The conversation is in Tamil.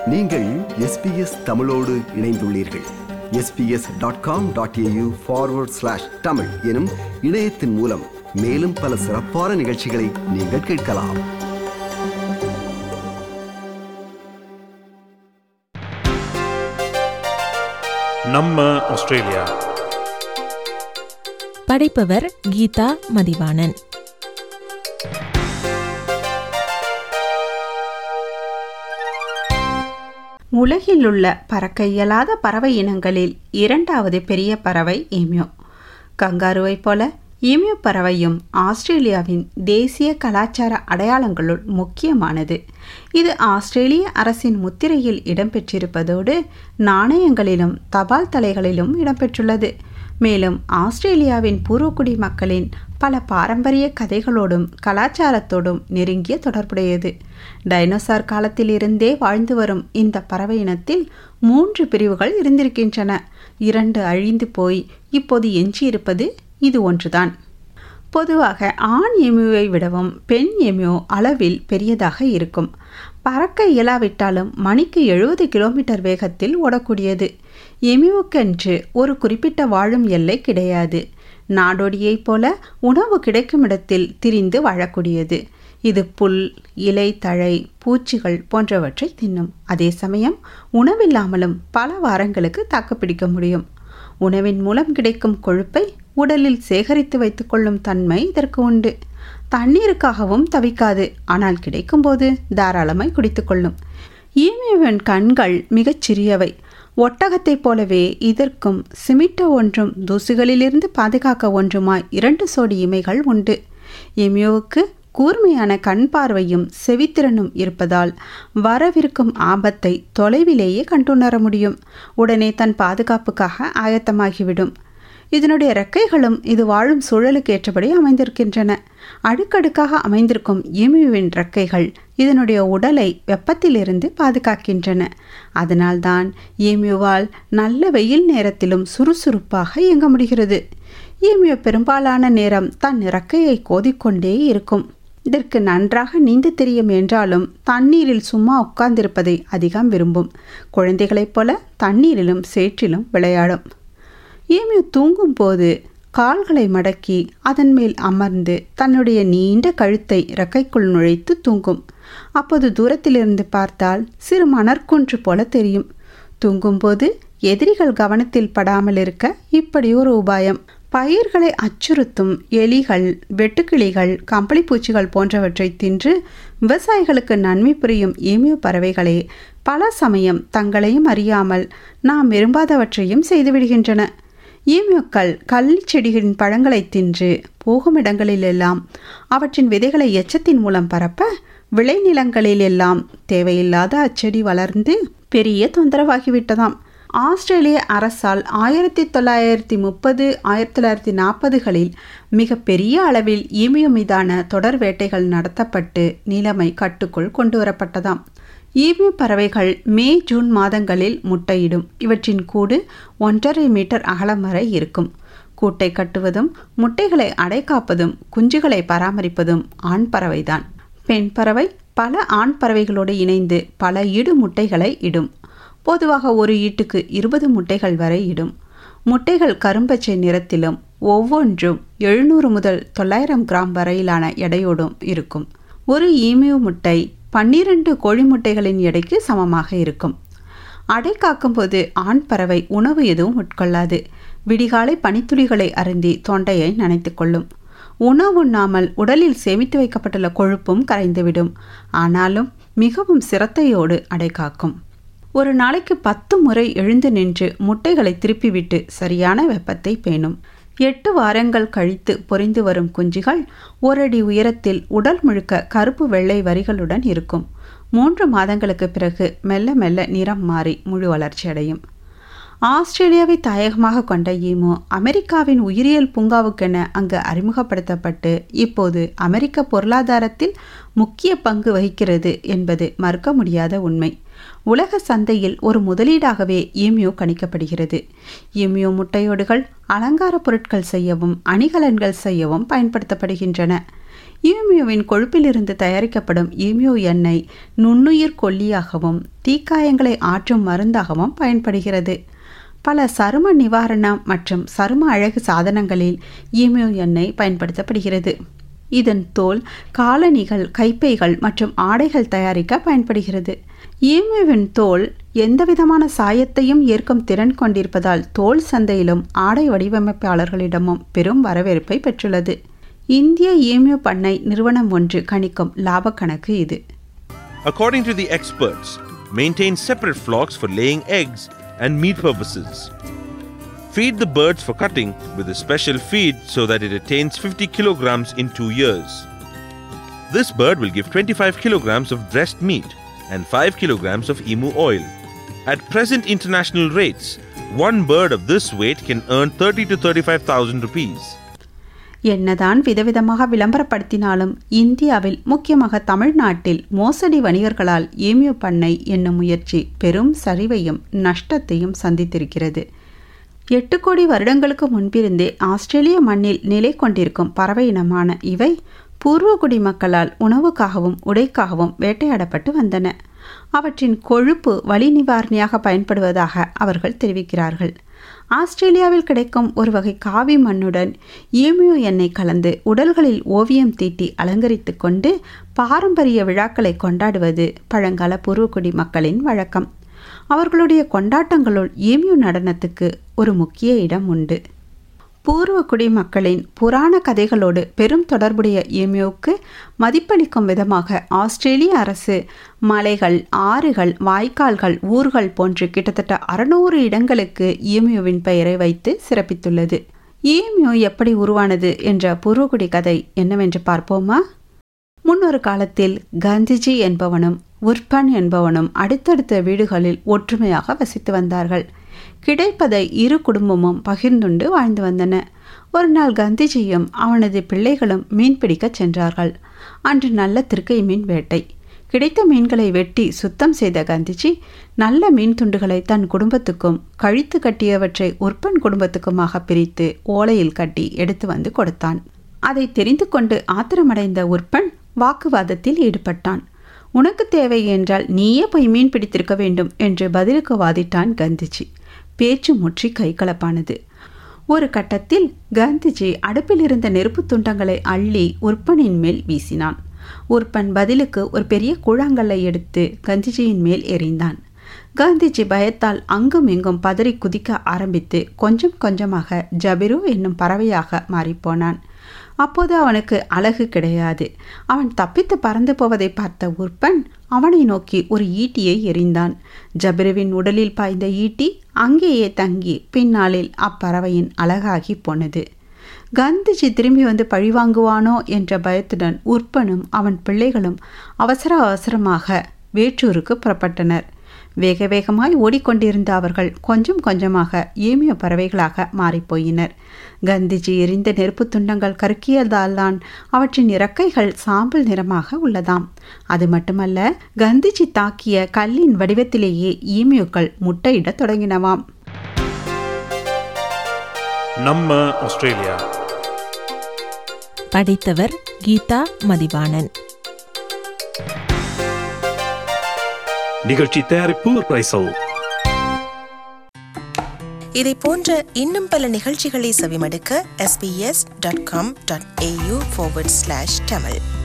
நீங்கள் எஸ்பிஎஸ் தமிழோடு இணைந்துள்ளீர்கள் SBS dot com dot AU forward slash Tamil எனும் இணையத்தின் மூலம் மேலும் பல சிறப்பான நிகழ்ச்சிகளை நீங்கள் கேட்கலாம் நம்ம ஆஸ்திரேலியா படைப்பவர் கீதா மதிவாணன் உலகிலுள்ள பறக்க இயலாத பறவை இனங்களில் இரண்டாவது பெரிய பறவை ஈமியோ கங்காருவைப் போல ஈமியோ பறவையும் ஆஸ்திரேலியாவின் தேசிய கலாச்சார அடையாளங்களுள் முக்கியமானது இது ஆஸ்திரேலிய அரசின் முத்திரையில் இடம்பெற்றிருப்பதோடு நாணயங்களிலும் தபால் தலைகளிலும் இடம்பெற்றுள்ளது மேலும் ஆஸ்திரேலியாவின் பூர்வக்குடி மக்களின் பல பாரம்பரிய கதைகளோடும் கலாச்சாரத்தோடும் நெருங்கிய தொடர்புடையது டைனோசார் காலத்திலிருந்தே வாழ்ந்து வரும் இந்த பறவை இனத்தில் மூன்று பிரிவுகள் இருந்திருக்கின்றன இரண்டு அழிந்து போய் இப்போது எஞ்சியிருப்பது இது ஒன்றுதான் பொதுவாக ஆண் எமியுவை விடவும் பெண் எமியோ அளவில் பெரியதாக இருக்கும் பறக்க இயலாவிட்டாலும் மணிக்கு எழுபது கிலோமீட்டர் வேகத்தில் ஓடக்கூடியது எமியுக்கென்று ஒரு குறிப்பிட்ட வாழும் எல்லை கிடையாது நாடோடியைப் போல உணவு கிடைக்கும் இடத்தில் திரிந்து வாழக்கூடியது இது புல் இலை தழை பூச்சிகள் போன்றவற்றை தின்னும் அதே சமயம் உணவில்லாமலும் பல வாரங்களுக்கு தாக்குப்பிடிக்க முடியும் உணவின் மூலம் கிடைக்கும் கொழுப்பை உடலில் சேகரித்து வைத்துக்கொள்ளும் தன்மை இதற்கு உண்டு தண்ணீருக்காகவும் தவிக்காது ஆனால் கிடைக்கும்போது தாராளமாய் குடித்துக்கொள்ளும் ஈமியவின் கண்கள் மிகச் சிறியவை ஒட்டகத்தைப் போலவே இதற்கும் சிமிட்ட ஒன்றும் தூசுகளிலிருந்து பாதுகாக்க ஒன்றுமாய் இரண்டு சோடி இமைகள் உண்டு எமியோவுக்கு கூர்மையான கண் பார்வையும் செவித்திறனும் இருப்பதால் வரவிருக்கும் ஆபத்தை தொலைவிலேயே கண்டுணர முடியும் உடனே தன் பாதுகாப்புக்காக ஆயத்தமாகிவிடும் இதனுடைய ரெக்கைகளும் இது வாழும் சூழலுக்கு ஏற்றபடி அமைந்திருக்கின்றன அடுக்கடுக்காக அமைந்திருக்கும் எமியுவின் ரெக்கைகள் இதனுடைய உடலை வெப்பத்திலிருந்து பாதுகாக்கின்றன அதனால்தான் ஏமியுவால் நல்ல வெயில் நேரத்திலும் சுறுசுறுப்பாக இயங்க முடிகிறது ஏமியோ பெரும்பாலான நேரம் தன் இறக்கையை கோதிக்கொண்டே இருக்கும் இதற்கு நன்றாக நீந்த தெரியும் என்றாலும் தண்ணீரில் சும்மா உட்கார்ந்திருப்பதை அதிகம் விரும்பும் குழந்தைகளைப் போல தண்ணீரிலும் சேற்றிலும் விளையாடும் ஏமியு தூங்கும் போது கால்களை மடக்கி அதன் மேல் அமர்ந்து தன்னுடைய நீண்ட கழுத்தை இறக்கைக்குள் நுழைத்து தூங்கும் அப்போது தூரத்திலிருந்து பார்த்தால் சிறு மணற்குன்று போல தெரியும் தூங்கும்போது எதிரிகள் கவனத்தில் படாமல் இருக்க இப்படி ஒரு உபாயம் பயிர்களை அச்சுறுத்தும் எலிகள் வெட்டுக்கிளிகள் கம்பளிப்பூச்சிகள் போன்றவற்றை தின்று விவசாயிகளுக்கு நன்மை புரியும் ஏமியோ பறவைகளே பல சமயம் தங்களையும் அறியாமல் நாம் விரும்பாதவற்றையும் செய்துவிடுகின்றன ஈமியோக்கள் கள்ளி செடிகளின் பழங்களை தின்று போகும் இடங்களிலெல்லாம் அவற்றின் விதைகளை எச்சத்தின் மூலம் பரப்ப விளைநிலங்களில் எல்லாம் தேவையில்லாத அச்செடி வளர்ந்து பெரிய தொந்தரவாகிவிட்டதாம் ஆஸ்திரேலிய அரசால் ஆயிரத்தி தொள்ளாயிரத்தி முப்பது ஆயிரத்தி தொள்ளாயிரத்தி நாற்பதுகளில் மிக பெரிய அளவில் ஈமியோ மீதான தொடர் வேட்டைகள் நடத்தப்பட்டு நிலைமை கட்டுக்குள் கொண்டு வரப்பட்டதாம் ஈமியோ பறவைகள் மே ஜூன் மாதங்களில் முட்டையிடும் இவற்றின் கூடு ஒன்றரை மீட்டர் அகலம் வரை இருக்கும் கூட்டை கட்டுவதும் முட்டைகளை அடைக்காப்பதும் குஞ்சுகளை பராமரிப்பதும் ஆண் பறவைதான் பெண் பறவை பல ஆண் பறவைகளோடு இணைந்து பல இடு முட்டைகளை இடும் பொதுவாக ஒரு ஈட்டுக்கு இருபது முட்டைகள் வரை இடும் முட்டைகள் கரும்பச்சை நிறத்திலும் ஒவ்வொன்றும் எழுநூறு முதல் தொள்ளாயிரம் கிராம் வரையிலான எடையோடும் இருக்கும் ஒரு ஈமியூ முட்டை பன்னிரண்டு கோழி முட்டைகளின் எடைக்கு சமமாக இருக்கும் அடை காக்கும்போது ஆண் பறவை உணவு எதுவும் உட்கொள்ளாது விடிகாலை பனித்துளிகளை அருந்தி தொண்டையை நனைத்து கொள்ளும் உணவுண்ணாமல் உடலில் சேமித்து வைக்கப்பட்டுள்ள கொழுப்பும் கரைந்துவிடும் ஆனாலும் மிகவும் சிரத்தையோடு அடை காக்கும் ஒரு நாளைக்கு பத்து முறை எழுந்து நின்று முட்டைகளை திருப்பிவிட்டு சரியான வெப்பத்தை பேணும் எட்டு வாரங்கள் கழித்து பொரிந்து வரும் குஞ்சுகள் ஓரடி உயரத்தில் உடல் முழுக்க கருப்பு வெள்ளை வரிகளுடன் இருக்கும் மூன்று மாதங்களுக்கு பிறகு மெல்ல மெல்ல நிறம் மாறி முழு வளர்ச்சியடையும் ஆஸ்திரேலியாவை தாயகமாக கொண்ட ஈமோ அமெரிக்காவின் உயிரியல் பூங்காவுக்கென அங்கு அறிமுகப்படுத்தப்பட்டு இப்போது அமெரிக்க பொருளாதாரத்தில் முக்கிய பங்கு வகிக்கிறது என்பது மறுக்க முடியாத உண்மை உலக சந்தையில் ஒரு முதலீடாகவே ஈமியோ கணிக்கப்படுகிறது ஈமியோ முட்டையோடுகள் அலங்கார பொருட்கள் செய்யவும் அணிகலன்கள் செய்யவும் பயன்படுத்தப்படுகின்றன ஈமியோவின் கொழுப்பிலிருந்து தயாரிக்கப்படும் ஈமியோ எண்ணெய் நுண்ணுயிர் கொல்லியாகவும் தீக்காயங்களை ஆற்றும் மருந்தாகவும் பயன்படுகிறது பல சரும நிவாரணம் மற்றும் சரும அழகு சாதனங்களில் ஈமியோ எண்ணெய் பயன்படுத்தப்படுகிறது இதன் தோல் காலணிகள் கைப்பைகள் மற்றும் ஆடைகள் தயாரிக்க பயன்படுகிறது ஈமியோவின் தோல் எந்தவிதமான சாயத்தையும் ஏற்கும் திறன் கொண்டிருப்பதால் தோல் சந்தையிலும் ஆடை வடிவமைப்பாளர்களிடமும் பெரும் வரவேற்பை பெற்றுள்ளது இந்திய ஈமியோ பண்ணை நிறுவனம் ஒன்று கணிக்கும் லாப கணக்கு இது According to the experts, maintain separate flocks for laying eggs and meat purposes. Feed the birds for cutting with a special feed so that it attains 50 kilograms in two years. This bird will give 25 kilograms of dressed meat and 5 kilograms of emu oil. At present international rates, one bird of this weight can earn 30 to 35,000 rupees. என்னதான் விதவிதமாக விளம்பரப்படுத்தினாலும் இந்தியாவில் முக்கியமாக தமிழ்நாட்டில் மோசடி வணிகர்களால் ஏமியோ பண்ணை என்னும் முயற்சி பெரும் சரிவையும் நஷ்டத்தையும் சந்தித்திருக்கிறது எட்டு கோடி வருடங்களுக்கு முன்பிருந்தே ஆஸ்திரேலிய மண்ணில் நிலை கொண்டிருக்கும் பறவை இனமான இவை பூர்வகுடி மக்களால் உணவுக்காகவும் உடைக்காகவும் வேட்டையாடப்பட்டு வந்தன அவற்றின் கொழுப்பு வலி நிவாரணியாக பயன்படுவதாக அவர்கள் தெரிவிக்கிறார்கள் ஆஸ்திரேலியாவில் கிடைக்கும் ஒரு வகை காவி மண்ணுடன் ஈமியோ எண்ணெய் கலந்து உடல்களில் ஓவியம் தீட்டி அலங்கரித்து கொண்டு பாரம்பரிய விழாக்களை கொண்டாடுவது பழங்கால பூர்வக்குடி மக்களின் வழக்கம் அவர்களுடைய கொண்டாட்டங்களுள் ஈமியோ நடனத்துக்கு ஒரு முக்கிய இடம் உண்டு பூர்வக்குடி மக்களின் புராண கதைகளோடு பெரும் தொடர்புடைய ஈமியோவுக்கு மதிப்பளிக்கும் விதமாக ஆஸ்திரேலிய அரசு மலைகள் ஆறுகள் வாய்க்கால்கள் ஊர்கள் போன்று கிட்டத்தட்ட அறுநூறு இடங்களுக்கு ஈமியோவின் பெயரை வைத்து சிறப்பித்துள்ளது ஈமியோ எப்படி உருவானது என்ற பூர்வக்குடி கதை என்னவென்று பார்ப்போமா முன்னொரு காலத்தில் காந்திஜி என்பவனும் உர்பன் என்பவனும் அடுத்தடுத்த வீடுகளில் ஒற்றுமையாக வசித்து வந்தார்கள் கிடைப்பதை இரு குடும்பமும் பகிர்ந்துண்டு வாழ்ந்து வந்தன ஒரு நாள் காந்திஜியும் அவனது பிள்ளைகளும் மீன் பிடிக்கச் சென்றார்கள் அன்று நல்ல திருக்கை மீன் வேட்டை கிடைத்த மீன்களை வெட்டி சுத்தம் செய்த காந்திஜி நல்ல மீன் துண்டுகளை தன் குடும்பத்துக்கும் கழித்து கட்டியவற்றை உற்பன் குடும்பத்துக்குமாக பிரித்து ஓலையில் கட்டி எடுத்து வந்து கொடுத்தான் அதை தெரிந்து கொண்டு ஆத்திரமடைந்த உற்பன் வாக்குவாதத்தில் ஈடுபட்டான் உனக்கு தேவை என்றால் நீயே போய் மீன் பிடித்திருக்க வேண்டும் என்று பதிலுக்கு வாதிட்டான் காந்திஜி பேச்சு முற்றி கைகலப்பானது ஒரு கட்டத்தில் காந்திஜி அடுப்பில் இருந்த நெருப்பு துண்டங்களை அள்ளி உற்பனின் மேல் வீசினான் உற்பன் பதிலுக்கு ஒரு பெரிய கூழாங்கல்லை எடுத்து காந்திஜியின் மேல் எறிந்தான் காந்திஜி பயத்தால் அங்கும் இங்கும் பதறி குதிக்க ஆரம்பித்து கொஞ்சம் கொஞ்சமாக ஜபிரு என்னும் பறவையாக மாறிப்போனான் அப்போது அவனுக்கு அழகு கிடையாது அவன் தப்பித்து பறந்து போவதை பார்த்த உற்பன் அவனை நோக்கி ஒரு ஈட்டியை எறிந்தான் ஜபிருவின் உடலில் பாய்ந்த ஈட்டி அங்கேயே தங்கி பின்னாளில் அப்பறவையின் அழகாகி போனது காந்திஜி திரும்பி வந்து பழிவாங்குவானோ என்ற பயத்துடன் உற்பனும் அவன் பிள்ளைகளும் அவசர அவசரமாக வேற்றூருக்கு புறப்பட்டனர் வேக வேகமாய் ஓடிக்கொண்டிருந்த அவர்கள் கொஞ்சம் கொஞ்சமாக ஏமிய பறவைகளாக மாறிப்போயினர் கந்திஜி எரிந்த நெருப்பு துண்டங்கள் கருக்கியதால்தான் அவற்றின் இறக்கைகள் சாம்பல் நிறமாக உள்ளதாம் அது மட்டுமல்ல கந்திஜி தாக்கிய கல்லின் வடிவத்திலேயே ஈமியுக்கள் முட்டையிடத் தொடங்கினவாம் நம்ம ஆஸ்திரேலியா படித்தவர் கீதா மதிவாணன் நிகழ்ச்சி தயாரிப்பு பிரைசல் இதை போன்ற இன்னும் பல நிகழ்ச்சிகளை செவிமடுக்க sbs.com.au forward slash tamil